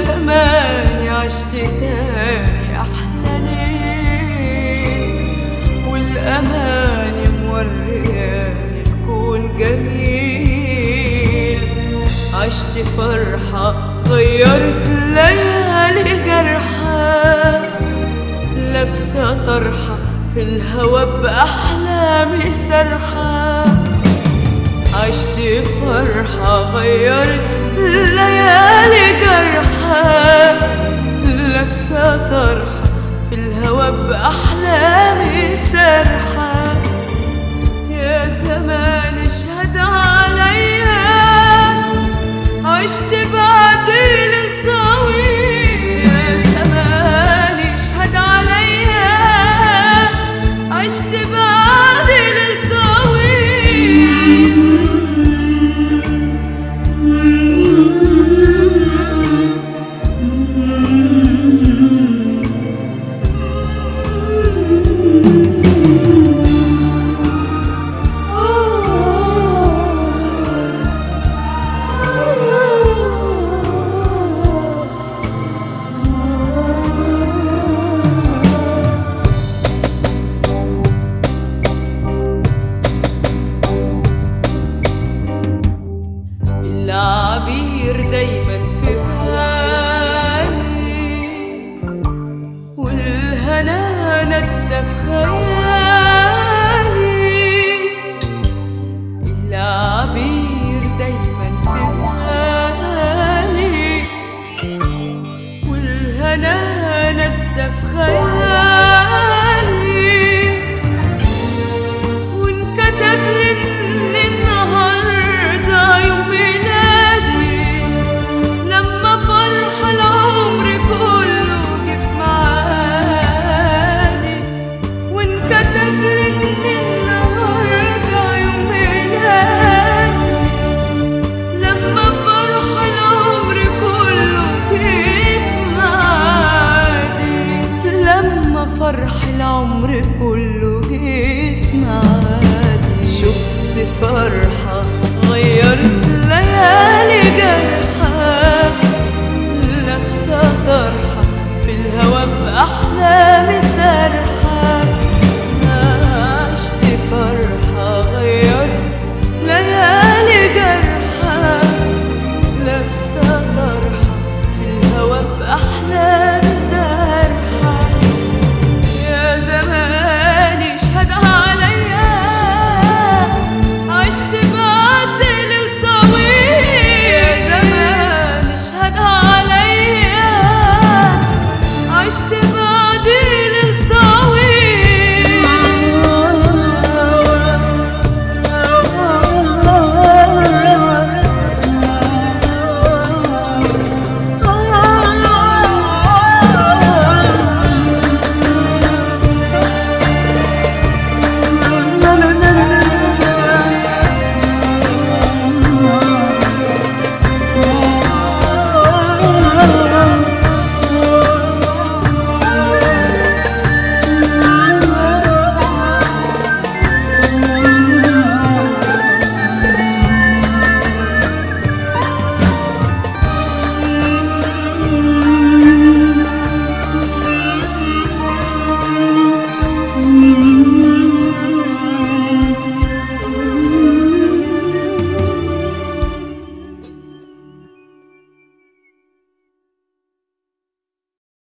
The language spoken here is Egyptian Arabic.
زماني عشت تاني أحلى ليل والأماني مورياني الكون جميل عشت فرحة غيرت ليالي جرحة لابسة طرحة في الهوا بأحلامي سرحة عشت فرحة غيرت ليالي جرحة لابسة طرحة في الهوا بأحلامي سرحة يا زمان اشهد عليا عشت بعدين الطويل يا زمان اشهد عليا عشت بعدين الطويل العبير دايما في بالي والهنا ندى في خيالي العبير دايما في بالي والهنا ندى في خيالي وانكتب لي ان النهارده يوم ميلادي لما فرح العمر كله جه في معادي وانكتب لي ان النهارده يوم ميلادي لما فرح العمر كله جه في معادي لما فرح العمر كله جه في معادي شفت فرحة غيرت ليالي جرحة لابسة طرحة في الهوا بأحلامي